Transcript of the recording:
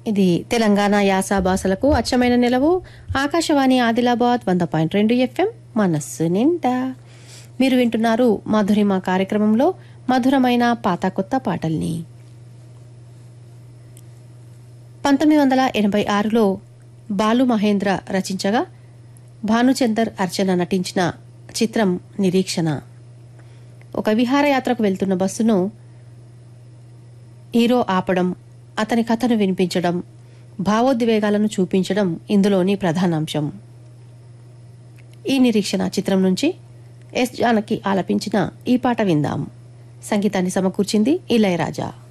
ఇది తెలంగాణ యాస భాషలకు అచ్చమైన నిలవు ఆకాశవాణి ఆదిలాబాద్ వంద పాయింట్ రెండు ఎఫ్ఎం మనస్సు నిండా మీరు వింటున్నారు మధురిమ కార్యక్రమంలో మధురమైన పాత కొత్త పాటల్ని పంతొమ్మిది వందల ఎనభై ఆరులో బాలు మహేంద్ర రచించగా భానుచందర్ అర్చన నటించిన చిత్రం నిరీక్షణ ఒక విహారయాత్రకు వెళ్తున్న బస్సును హీరో ఆపడం అతని కథను వినిపించడం భావోద్వేగాలను చూపించడం ఇందులోని ప్రధానాంశం ఈ నిరీక్షణ చిత్రం నుంచి ఎస్ జానకి ఆలపించిన ఈ పాట విందాం సంగీతాన్ని సమకూర్చింది ఇళయరాజా